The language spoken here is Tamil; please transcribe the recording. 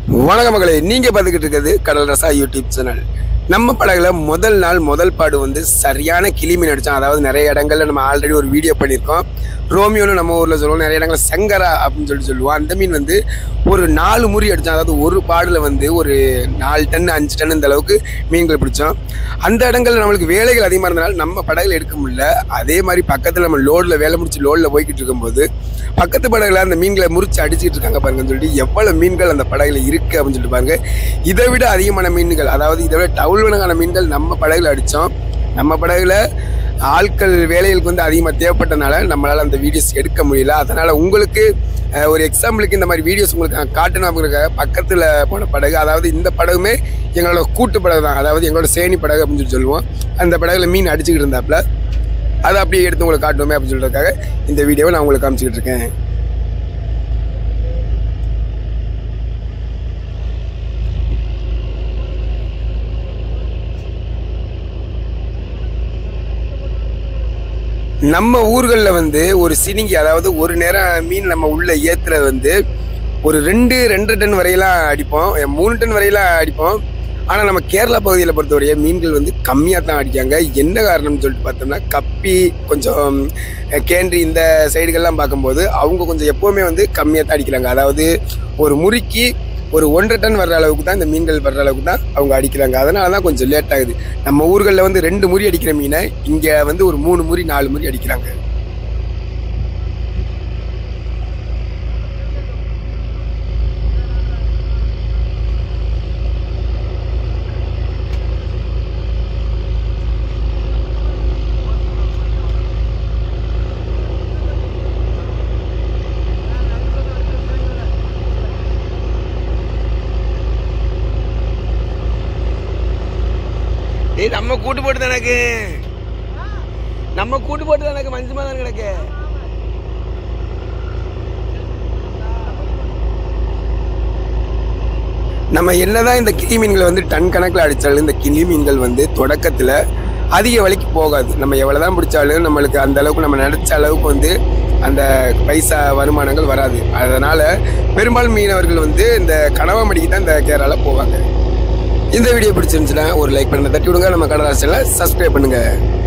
வணக்க மகளே நீங்க பார்த்துக்கிட்டு இருக்கிறது கடல் ரசா யூடியூப் சேனல் நம்ம படகுல முதல் நாள் முதல் பாடு வந்து சரியான கிளி மீன் அடிச்சோம் அதாவது நிறைய இடங்கள்ல நம்ம ஆல்ரெடி ஒரு வீடியோ பண்ணியிருக்கோம் ரோமியோன்னு நம்ம ஊர்ல சொல்லுவோம் நிறைய இடங்கள்ல சங்கரா அப்படின்னு சொல்லி சொல்லுவோம் அந்த மீன் வந்து ஒரு நாலு முறி அடித்தோம் அதாவது ஒரு பாடுல வந்து ஒரு நாலு டன் அஞ்சு டன் இந்த அளவுக்கு மீன்கள் பிடிச்சோம் அந்த இடங்கள்ல நம்மளுக்கு வேலைகள் அதிகமாக இருந்தனால நம்ம படகுல எடுக்க முடியல அதே மாதிரி பக்கத்தில் நம்ம லோடில் வேலை முடிச்சு லோடில் போய்கிட்டு இருக்கும்போது பக்கத்து படகுல அந்த மீன்களை முறிச்சு அடிச்சுட்டு இருக்காங்க பாருங்கன்னு சொல்லிட்டு எவ்வளவு மீன்கள் அந்த படகுல இருக்கு அப்படின்னு சொல்லிட்டு பாருங்க இதை விட அதிகமான மீன்கள் அதாவது இதை விட டவுல் வனங்கான மீன்கள் நம்ம படகுல அடித்தோம் நம்ம படகுல ஆட்கள் வேலைகளுக்கு வந்து அதிகமாக தேவைப்பட்டனால நம்மளால் அந்த வீடியோஸ் எடுக்க முடியல அதனால் உங்களுக்கு அஹ், ஒரு எக்ஸாம்பிளுக்கு இந்த மாதிரி வீடியோஸ் உங்களுக்கு நான் காட்டணும் அப்படிங்கிற பக்கத்தில் போன படகு அதாவது இந்த படகுமே எங்களோட கூட்டு படகு தான் அதாவது எங்களோட சேனி படகு அப்படின்னு சொல்லி சொல்லுவோம் அந்த படகுல மீன் அடிச்சுக்கிட்டு இருந்தாப்புல அதை அப்படியே எடுத்து உங்களுக்கு காட்டுவோமே அப்படின்னு சொல்றதுக்காக இந்த வீடியோவை நான் உங்களுக்கு காமிச்சிக்கிட்டு இருக்கேன் நம்ம ஊர்களில் வந்து ஒரு சினிங்கி அதாவது ஒரு நேரம் மீன் நம்ம உள்ள ஏத்துறது வந்து ஒரு ரெண்டு ரெண்டு டன் வரையெல்லாம் அடிப்போம் எ, மூணு டன் வரையெல்லாம் அடிப்போம் ஆனால் நம்ம கேரளா பகுதியில் பொறுத்தவரைய மீன்கள் வந்து கம்மியாக தான் அடிக்காங்க என்ன காரணம்னு சொல்லிட்டு பார்த்தோம்னா கப்பி கொஞ்சம் அஹ், கேன்றி இந்த சைடுகள்லாம் பார்க்கும்போது அவங்க கொஞ்சம் எப்போவுமே வந்து கம்மியாக தான் அடிக்கிறாங்க அதாவது ஒரு முறிக்கு ஒரு ஒன்றரை டன் வர்ற அளவுக்கு தான் இந்த மீன்கள் வர்ற அளவுக்கு தான் அவங்க அடிக்கிறாங்க அதனால தான் கொஞ்சம் லேட் ஆகுது நம்ம ஊர்களில் வந்து ரெண்டு முறி அடிக்கிற மீனை இங்கே வந்து ஒரு மூணு முறி நாலு முறி அடிக்கிறாங்க ஏய் நம்ம கூட்டு போட்டு எனக்கு நம்ம கூட்டு போட்டு எனக்கு மஞ்சமா தான் கிடக்கு நம்ம என்னதான் இந்த கிளி மீன்களை வந்து டன் கணக்கில் அடித்தாலும் இந்த கிளி மீன்கள் வந்து தொடக்கத்தில் அதிக விலைக்கு போகாது நம்ம எவ்வளோதான் பிடிச்சாலும் நம்மளுக்கு அந்த அளவுக்கு நம்ம நினச்ச அளவுக்கு வந்து அந்த பைசா வருமானங்கள் வராது அதனால் பெரும்பாலும் மீனவர்கள் வந்து இந்த கனவாமடிக்கு தான் இந்த கேரளால போவாங்க இந்த வீடியோ பிடிச்சிருந்துச்சுன்னா ஒரு லைக் பண்ண தட்டி விடுங்க நம்ம கடலாசில் சப்ஸ்கிரைப் பண்ணுங்கள்